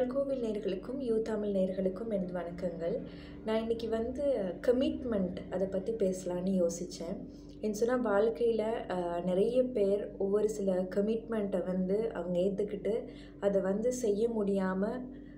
கல்கோவில் நேயர்களுக்கும் யூ தமிழ் நேயர்களுக்கும் எனது வணக்கங்கள் நான் இன்னைக்கு வந்து கமிட்மெண்ட் அதை பற்றி பேசலான்னு யோசித்தேன் என்ன சொன்னால் வாழ்க்கையில் நிறைய பேர் ஒவ்வொரு சில கமிட்மெண்ட்டை வந்து அவங்க ஏற்றுக்கிட்டு அதை வந்து செய்ய முடியாமல்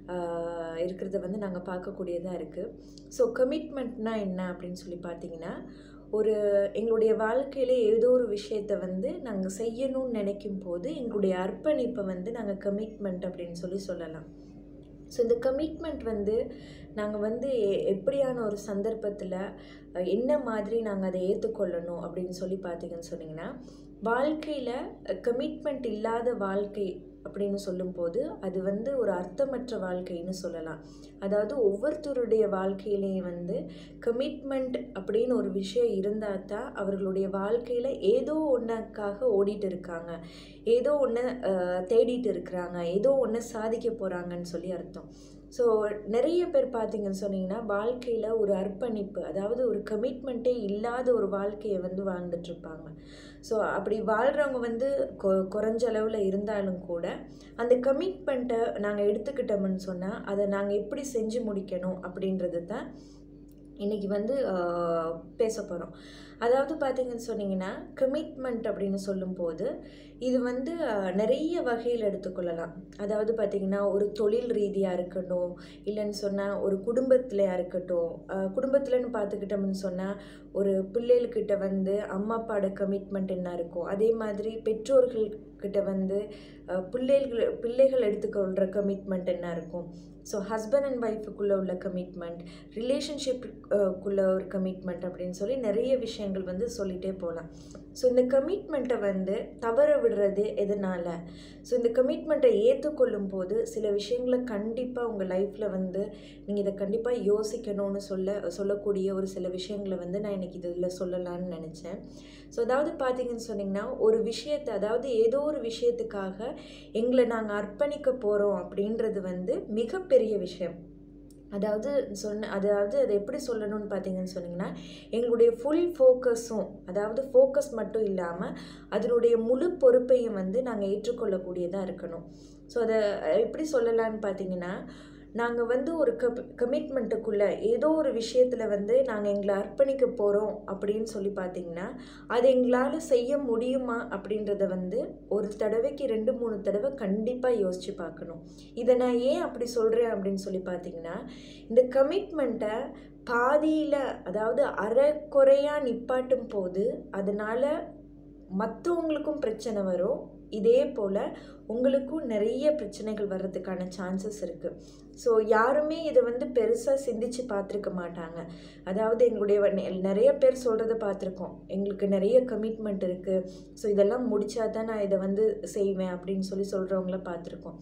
இருக்கிறத வந்து நாங்கள் பார்க்கக்கூடியதாக இருக்குது ஸோ கமிட்மெண்ட்னா என்ன அப்படின்னு சொல்லி பார்த்தீங்கன்னா ஒரு எங்களுடைய வாழ்க்கையில் ஏதோ ஒரு விஷயத்தை வந்து நாங்கள் செய்யணும்னு நினைக்கும் போது எங்களுடைய அர்ப்பணிப்பை வந்து நாங்கள் கமிட்மெண்ட் அப்படின்னு சொல்லி சொல்லலாம் ஸோ இந்த கமிட்மெண்ட் வந்து நாங்கள் வந்து எ- எப்படியான ஒரு சந்தர்ப்பத்தில் அஹ், என்ன மாதிரி நாங்கள் அதை ஏற்றுக்கொள்ளணும் அப்படின்னு சொல்லி பார்த்தீங்கன்னு சொன்னீங்கன்னா வாழ்க்கையில் கமிட்மெண்ட் இல்லாத வாழ்க்கை அப்படின்னு சொல்லும்போது அது வந்து ஒரு அர்த்தமற்ற வாழ்க்கைன்னு சொல்லலாம் அதாவது ஒவ்வொருத்தருடைய வாழ்க்கையிலையும் வந்து கமிட்மெண்ட் அப்படின்னு ஒரு விஷயம் இருந்தால் தான் அவர்களுடைய வாழ்க்கையில் ஏதோ ஒன்றுக்காக ஓடிட்டு இருக்காங்க ஏதோ ஒன்று தேடிட்டு இருக்கிறாங்க ஏதோ ஒன்று சாதிக்க போகிறாங்கன்னு சொல்லி அர்த்தம் ஸோ நிறைய பேர் பார்த்தீங்கன்னு சொன்னீங்கன்னா வாழ்க்கையில் ஒரு அர்ப்பணிப்பு அதாவது ஒரு கமிட்மெண்ட்டே இல்லாத ஒரு வாழ்க்கையை வந்து வாழ்ந்துட்டு இருப்பாங்க ஸோ அப்படி வாழ்கிறவங்க வந்து கொ குறைஞ்ச அளவில் இருந்தாலும் கூட அந்த கமிட்மெண்ட்டை நாங்கள் எடுத்துக்கிட்டோம்னு சொன்னால் அதை நாங்கள் எப்படி செஞ்சு முடிக்கணும் அப்படின்றது தான் இன்றைக்கி வந்து ஆஹ், பேச போகிறோம் அதாவது பார்த்தீங்கன்னு சொன்னீங்கன்னா கமிட்மெண்ட் அப்படின்னு சொல்லும்போது இது வந்து ஆஹ், நிறைய வகையில் எடுத்துக்கொள்ளலாம் அதாவது பார்த்திங்கன்னா ஒரு தொழில் ரீதியாக இருக்கட்டும் இல்லைன்னு சொன்னால் ஒரு குடும்பத்திலையா இருக்கட்டும் ஆஹ், குடும்பத்திலன்னு பார்த்துக்கிட்டோம்னு சொன்னால் ஒரு பிள்ளைகள்கிட்ட வந்து அம்மா அப்பாவோட கமிட்மெண்ட் என்ன இருக்கும் அதே மாதிரி பெற்றோர்கள்கிட்ட வந்து ஆஹ், பிள்ளைகள் பிள்ளைகள் எடுத்துக்கொள்கிற கமிட்மெண்ட் என்ன இருக்கும் ஸோ ஹஸ்பண்ட் அண்ட் ஒய்ஃபுக்குள்ளே உள்ள கமிட்மெண்ட் ரிலேஷன்ஷிப்புக்குள்ளே ஒரு கமிட்மெண்ட் அப்படின்னு சொல்லி நிறைய விஷயங்கள் வந்து சொல்லிகிட்டே போகலாம் ஸோ இந்த கமிட்மெண்ட்டை வந்து தவற விடுறது எதனால் ஸோ இந்த கமிட்மெண்ட்டை ஏற்றுக்கொள்ளும் போது சில விஷயங்களை கண்டிப்பாக உங்கள் லைஃப்பில் வந்து நீங்கள் இதை கண்டிப்பாக யோசிக்கணும்னு சொல்ல சொல்லக்கூடிய ஒரு சில விஷயங்களை வந்து நான் இன்னைக்கு இதில் சொல்லலாம்னு நினச்சேன் ஸோ அதாவது பார்த்தீங்கன்னு சொன்னீங்கன்னா ஒரு விஷயத்தை அதாவது ஏதோ ஒரு விஷயத்துக்காக எங்களை நாங்கள் அர்ப்பணிக்க போகிறோம் அப்படின்றது வந்து மிகப்பெரிய விஷயம் அதாவது சொன்ன அதாவது அதை எப்படி சொல்லணும்னு பார்த்தீங்கன்னு சொன்னீங்கன்னா எங்களுடைய ஃபுல் ஃபோக்கஸும் அதாவது ஃபோக்கஸ் மட்டும் இல்லாமல் அதனுடைய முழு பொறுப்பையும் வந்து நாங்கள் ஏற்றுக்கொள்ளக்கூடியதாக இருக்கணும் ஸோ அதை எப்படி சொல்லலான்னு பார்த்தீங்கன்னா நாங்கள் வந்து ஒரு கப் கமிட்மெண்ட்டுக்குள்ளே ஏதோ ஒரு விஷயத்தில் வந்து நாங்கள் எங்களை அர்ப்பணிக்க போகிறோம் அப்படின்னு சொல்லி பார்த்தீங்கன்னா அது எங்களால் செய்ய முடியுமா அப்படின்றத வந்து ஒரு தடவைக்கு ரெண்டு மூணு தடவை கண்டிப்பாக யோசித்து பார்க்கணும் இதை நான் ஏன் அப்படி சொல்கிறேன் அப்படின்னு சொல்லி பார்த்தீங்கன்னா இந்த கமிட்மெண்ட்டை பாதியில் அதாவது அரைக்குறையாக நிப்பாட்டும் போது அதனால் மற்றவங்களுக்கும் பிரச்சனை வரும் இதே போல் உங்களுக்கும் நிறைய பிரச்சனைகள் வர்றதுக்கான சான்சஸ் இருக்குது ஸோ யாருமே இதை வந்து பெருசாக சிந்திச்சு பார்த்துருக்க மாட்டாங்க அதாவது எங்களுடைய வ- நெ- நிறைய பேர் சொல்கிறத பார்த்துருக்கோம் எங்களுக்கு நிறைய கமிட்மெண்ட் இருக்குது ஸோ இதெல்லாம் முடிச்சா தான் நான் இதை வந்து செய்வேன் அப்படின்னு சொல்லி சொல்கிறவங்கள பார்த்துருக்கோம்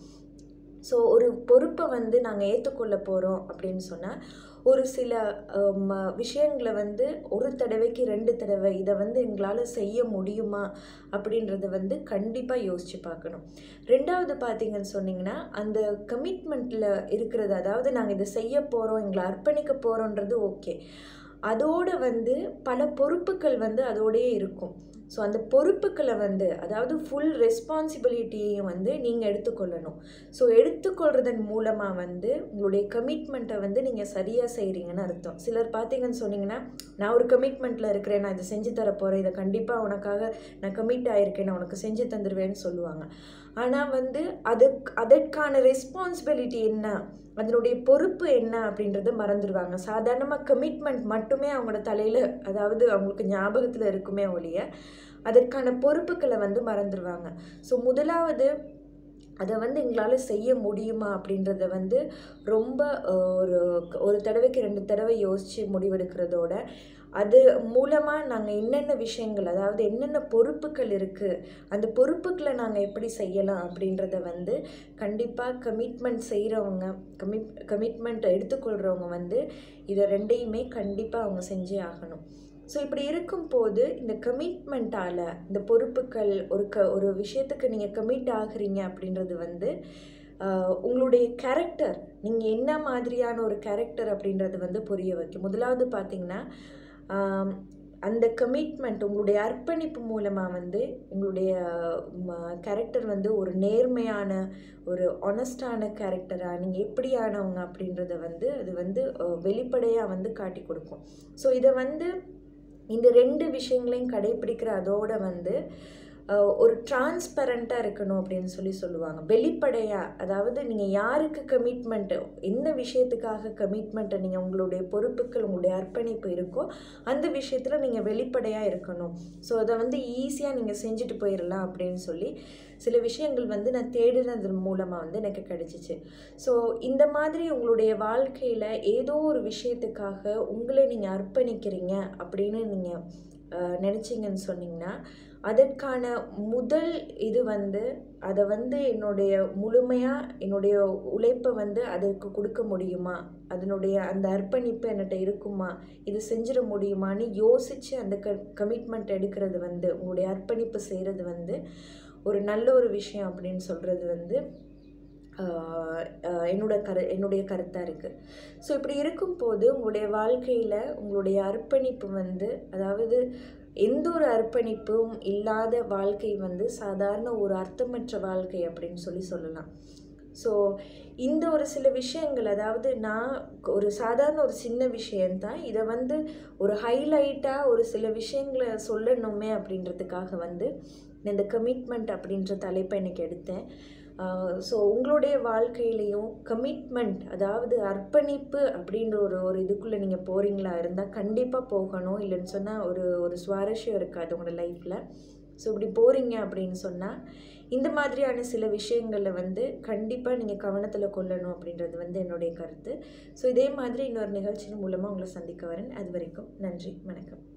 ஸோ ஒரு பொறுப்பை வந்து நாங்கள் ஏற்றுக்கொள்ள போகிறோம் அப்படின்னு சொன்னால் ஒரு சில ஹம், விஷயங்களை வந்து ஒரு தடவைக்கு ரெண்டு தடவை இதை வந்து எங்களால் செய்ய முடியுமா அப்படின்றத வந்து கண்டிப்பாக யோசித்து பார்க்கணும் ரெண்டாவது பார்த்தீங்கன்னு சொன்னீங்கன்னா அந்த கமிட்மெண்ட்டில் இருக்கிறது அதாவது நாங்கள் இதை செய்ய போகிறோம் எங்களை அர்ப்பணிக்க போகிறோன்றது ஓகே அதோட வந்து பல பொறுப்புகள் வந்து அதோடயே இருக்கும் ஸோ அந்த பொறுப்புகளை வந்து அதாவது ஃபுல் ரெஸ்பான்சிபிலிட்டியையும் வந்து நீங்கள் எடுத்துக்கொள்ளணும் ஸோ எடுத்துக்கொள்றதன் மூலமாக வந்து உங்களுடைய கமிட்மெண்ட்டை வந்து நீங்கள் சரியாக செய்கிறீங்கன்னு அர்த்தம் சிலர் பார்த்தீங்கன்னு சொன்னீங்கன்னா நான் ஒரு கமிட்மெண்ட்டில் இருக்கிறேன் நான் இதை செஞ்சு தர போகிறேன் இதை கண்டிப்பாக உனக்காக நான் கமிட் ஆகிருக்கேன் நான் உனக்கு செஞ்சு தந்துடுவேன்னு சொல்லுவாங்க ஆனால் வந்து அதுக்கு அதற்கான ரெஸ்பான்சிபிலிட்டி என்ன அதனுடைய பொறுப்பு என்ன அப்படின்றத மறந்துடுவாங்க சாதாரணமாக கமிட்மெண்ட் மட்டுமே அவங்களோட தலையில் அதாவது அவங்களுக்கு ஞாபகத்தில் இருக்குமே ஒழிய அதற்கான பொறுப்புகளை வந்து மறந்துடுவாங்க ஸோ முதலாவது அதை வந்து எங்களால் செய்ய முடியுமா அப்படின்றத வந்து ரொம்ப அஹ், ஒரு ஒரு தடவைக்கு ரெண்டு தடவை யோசித்து முடிவெடுக்கிறதோட அது மூலமாக நாங்கள் என்னென்ன விஷயங்கள் அதாவது என்னென்ன பொறுப்புகள் இருக்குது அந்த பொறுப்புகளை நாங்கள் எப்படி செய்யலாம் அப்படின்றத வந்து கண்டிப்பாக கமிட்மெண்ட் செய்கிறவங்க கமிட் கமிட்மெண்ட் எடுத்துக்கொள்கிறவங்க வந்து இதை ரெண்டையுமே கண்டிப்பாக அவங்க செஞ்சே ஆகணும் ஸோ இப்படி இருக்கும்போது இந்த கமிட்மெண்ட்டால் இந்த பொறுப்புகள் ஒரு க ஒரு விஷயத்துக்கு நீங்கள் கமிட் ஆகுறீங்க அப்படின்றது வந்து ஆஹ், உங்களுடைய கேரக்டர் நீங்கள் என்ன மாதிரியான ஒரு கேரக்டர் அப்படின்றது வந்து புரிய வைக்கும் முதலாவது பார்த்தீங்கன்னா அந்த கமிட்மெண்ட் உங்களுடைய அர்ப்பணிப்பு மூலமாக வந்து உங்களுடைய கேரக்டர் வந்து ஒரு நேர்மையான ஒரு ஒனஸ்டான கேரக்டராக நீங்கள் எப்படியானவங்க அப்படின்றத வந்து அது வந்து வெளிப்படையாக வந்து காட்டி கொடுக்கும் ஸோ இதை வந்து இந்த ரெண்டு விஷயங்களையும் கடைப்பிடிக்கிற அதோட வந்து அஹ், ஒரு டிரான்ஸ்பரண்ட்டாக இருக்கணும் அப்படின்னு சொல்லி சொல்லுவாங்க வெளிப்படையாக அதாவது நீங்கள் யாருக்கு கமிட்மெண்ட்டு எந்த விஷயத்துக்காக கமிட்மெண்ட்டை நீங்கள் உங்களுடைய பொறுப்புகள் உங்களுடைய அர்ப்பணிப்பு இருக்கோ அந்த விஷயத்தில் நீங்கள் வெளிப்படையாக இருக்கணும் ஸோ அதை வந்து ஈஸியாக நீங்கள் செஞ்சுட்டு போயிடலாம் அப்படின்னு சொல்லி சில விஷயங்கள் வந்து நான் தேடினது மூலமாக வந்து எனக்கு கிடைச்சிச்சு ஸோ இந்த மாதிரி உங்களுடைய வாழ்க்கையில் ஏதோ ஒரு விஷயத்துக்காக உங்களை நீங்கள் அர்ப்பணிக்கிறீங்க அப்படின்னு நீங்கள் நினச்சிங்கன்னு சொன்னீங்கன்னா அதற்கான முதல் இது வந்து அதை வந்து என்னுடைய முழுமையாக என்னுடைய உழைப்பை வந்து அதற்கு கொடுக்க முடியுமா அதனுடைய அந்த அர்ப்பணிப்பு என்கிட்ட இருக்குமா இது செஞ்சிட முடியுமான்னு யோசித்து அந்த க கமிட்மெண்ட் எடுக்கிறது வந்து உங்களுடைய அர்ப்பணிப்பு செய்கிறது வந்து ஒரு நல்ல ஒரு விஷயம் அப்படின்னு சொல்கிறது வந்து ஆஹ் ஆஹ் என்னோட கரு என்னுடைய கருத்தாக இருக்குது ஸோ இப்படி இருக்கும்போது உங்களுடைய வாழ்க்கையில் உங்களுடைய அர்ப்பணிப்பு வந்து அதாவது எந்த ஒரு அர்ப்பணிப்பும் இல்லாத வாழ்க்கை வந்து சாதாரண ஒரு அர்த்தமற்ற வாழ்க்கை அப்படின்னு சொல்லி சொல்லலாம் ஸோ இந்த ஒரு சில விஷயங்கள் அதாவது நான் ஒரு சாதாரண ஒரு சின்ன விஷயந்தான் இதை வந்து ஒரு ஹைலைட்டாக ஒரு சில விஷயங்களை சொல்லணுமே அப்படின்றதுக்காக வந்து நான் இந்த கமிட்மெண்ட் அப்படின்ற தலைப்பை எனக்கு எடுத்தேன் ஸோ உங்களுடைய வாழ்க்கையிலையும் கமிட்மெண்ட் அதாவது அர்ப்பணிப்பு அப்படின்ற ஒரு ஒரு இதுக்குள்ளே நீங்கள் போகிறீங்களா இருந்தால் கண்டிப்பாக போகணும் இல்லைன்னு சொன்னால் ஒரு ஒரு சுவாரஸ்யம் இருக்காது உங்களோட லைஃப்பில் ஸோ இப்படி போகிறீங்க அப்படின்னு சொன்னால் இந்த மாதிரியான சில விஷயங்களில் வந்து கண்டிப்பாக நீங்கள் கவனத்தில் கொள்ளணும் அப்படின்றது வந்து என்னுடைய கருத்து ஸோ இதே மாதிரி இன்னொரு நிகழ்ச்சியின் மூலமாக உங்களை சந்திக்க வரேன் அது வரைக்கும் நன்றி வணக்கம்